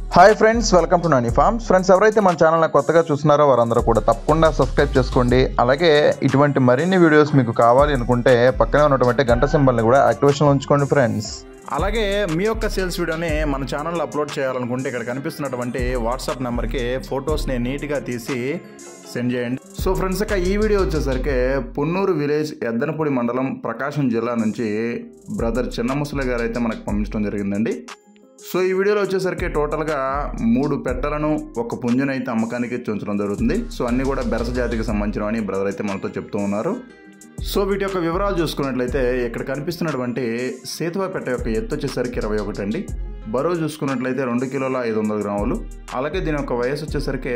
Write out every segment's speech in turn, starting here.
hi friends welcome to Nani farms friends ఎవరైతే మన channel కొత్తగా చూస్తున్నారో వారందరూ కూడా తప్పకుండా సబ్స్క్రైబ్ చేసుకోండి అలాగే ఇటువంటి మరిన్ని వీడియోస్ మీకు కావాలి అనుకుంటే పక్కనే ఉన్నటువంటి గంట సింబల్ని కూడా యాక్టివేషన్లో ఉంచుకోండి ఫ్రెండ్స్ అలాగే మీ యొక్క సేల్స్ వీడియోని మన ఛానల్లో అప్లోడ్ చేయాలనుకుంటే ఇక్కడ కనిపిస్తున్నటువంటి వాట్సాప్ నెంబర్కి ఫొటోస్ని నీట్గా తీసి సెండ్ చేయండి సో ఫ్రెండ్స్ ఇక ఈ వీడియో వచ్చేసరికి పొన్నూరు విలేజ్ ఎద్దనపూడి మండలం ప్రకాశం జిల్లా నుంచి బ్రదర్ చిన్న ముసలి గారు అయితే మనకు పంపించడం జరిగిందండి సో ఈ వీడియోలో వచ్చేసరికి టోటల్గా మూడు పెట్టలను ఒక పుంజును అయితే అమ్మకానికి ఉంచడం జరుగుతుంది సో అన్నీ కూడా బెరస జాతికి సంబంధించినవని బ్రదర్ అయితే మనతో చెప్తూ ఉన్నారు సో వీటి యొక్క వివరాలు చూసుకున్నట్లయితే ఇక్కడ కనిపిస్తున్నటువంటి సేతువా పెట్ట యొక్క ఎత్తు వచ్చేసరికి ఇరవై ఒకటి అండి బరువు చూసుకున్నట్లయితే రెండు కిలోల ఐదు వందల గ్రాములు అలాగే దీని యొక్క వయసు వచ్చేసరికి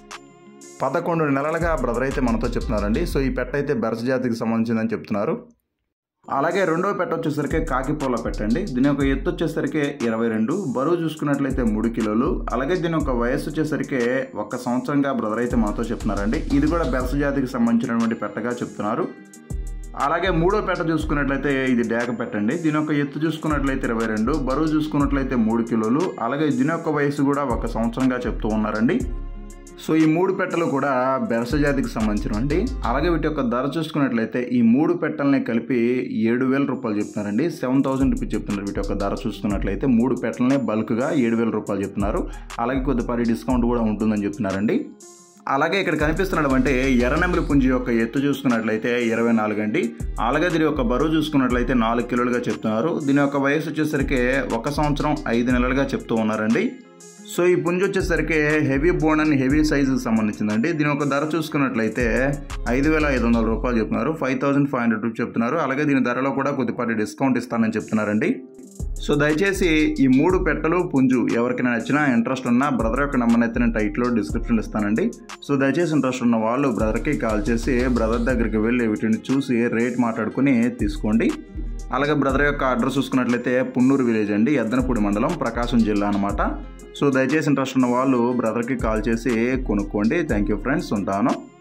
పదకొండు నెలలుగా బ్రదర్ అయితే మనతో చెప్తున్నారండి సో ఈ పెట్ట అయితే బెరస జాతికి సంబంధించిందని చెప్తున్నారు అలాగే రెండో పెట్ట వచ్చేసరికి కాకిపోల పెట్టండి దీని యొక్క ఎత్తు వచ్చేసరికి ఇరవై రెండు బరువు చూసుకున్నట్లయితే మూడు కిలోలు అలాగే దీని యొక్క వయస్సు వచ్చేసరికి ఒక సంవత్సరంగా బ్రదర్ అయితే మాతో చెప్తున్నారండి ఇది కూడా బెరస జాతికి సంబంధించినటువంటి పెట్టగా చెప్తున్నారు అలాగే మూడో పెట్ట చూసుకున్నట్లయితే ఇది డేగ పెట్టండి దీని యొక్క ఎత్తు చూసుకున్నట్లయితే ఇరవై రెండు బరువు చూసుకున్నట్లయితే మూడు కిలోలు అలాగే దీని యొక్క వయసు కూడా ఒక సంవత్సరంగా చెప్తూ ఉన్నారండి సో ఈ మూడు పెట్టలు కూడా బెరస జాతికి సంబంధించినవండి అలాగే వీటి యొక్క ధర చూసుకున్నట్లయితే ఈ మూడు పెట్టల్ని కలిపి ఏడు వేల రూపాయలు చెప్తున్నారండి సెవెన్ థౌసండ్ రూపీస్ చెప్తున్నారు వీటి యొక్క ధర చూసుకున్నట్లయితే మూడు పెట్టలనే బల్క్గా ఏడు వేల రూపాయలు చెప్తున్నారు అలాగే కొద్దిపాటి డిస్కౌంట్ కూడా ఉంటుందని చెప్తున్నారండి అలాగే ఇక్కడ కనిపిస్తున్నటువంటి ఎర్రనెమిలి పుంజి యొక్క ఎత్తు చూసుకున్నట్లయితే ఇరవై నాలుగు అండి అలాగే దీని యొక్క బరువు చూసుకున్నట్లయితే నాలుగు కిలోలుగా చెప్తున్నారు దీని యొక్క వయసు వచ్చేసరికి ఒక సంవత్సరం ఐదు నెలలుగా చెప్తూ ఉన్నారండి సో ఈ పుంజు వచ్చేసరికి హెవీ బోన్ అండ్ హెవీ సైజుకి సంబంధించిందండి దీని యొక్క ధర చూసుకున్నట్లయితే ఐదు వేల ఐదు వందల రూపాయలు చెప్తున్నారు five thousand five hundred rupees చెప్తున్నారు అలాగే దీని ధరలో కూడా కొద్దిపాటి డిస్కౌంట్ ఇస్తానని చెప్తున్నారండి సో దయచేసి ఈ మూడు పెట్టలు పుంజు ఎవరికైనా నచ్చినా ఇంట్రెస్ట్ ఉన్నా బ్రదర్ యొక్క నెంబర్ అయితే నేను టైట్లో డిస్క్రిప్షన్ ఇస్తానండి సో దయచేసి ఇంట్రెస్ట్ ఉన్న వాళ్ళు బ్రదర్కి కాల్ చేసి బ్రదర్ దగ్గరికి వెళ్ళి వీటిని చూసి రేట్ మాట్లాడుకుని తీసుకోండి అలాగే బ్రదర్ యొక్క అడ్రస్ చూసుకున్నట్లయితే పున్నూరు విలేజ్ అండి ఎద్దనపూడి మండలం ప్రకాశం జిల్లా అనమాట సో దయచేసి ఇంట్రెస్ట్ ఉన్న వాళ్ళు బ్రదర్కి కాల్ చేసి కొనుక్కోండి థ్యాంక్ యూ ఫ్రెండ్స్ ఉంటాను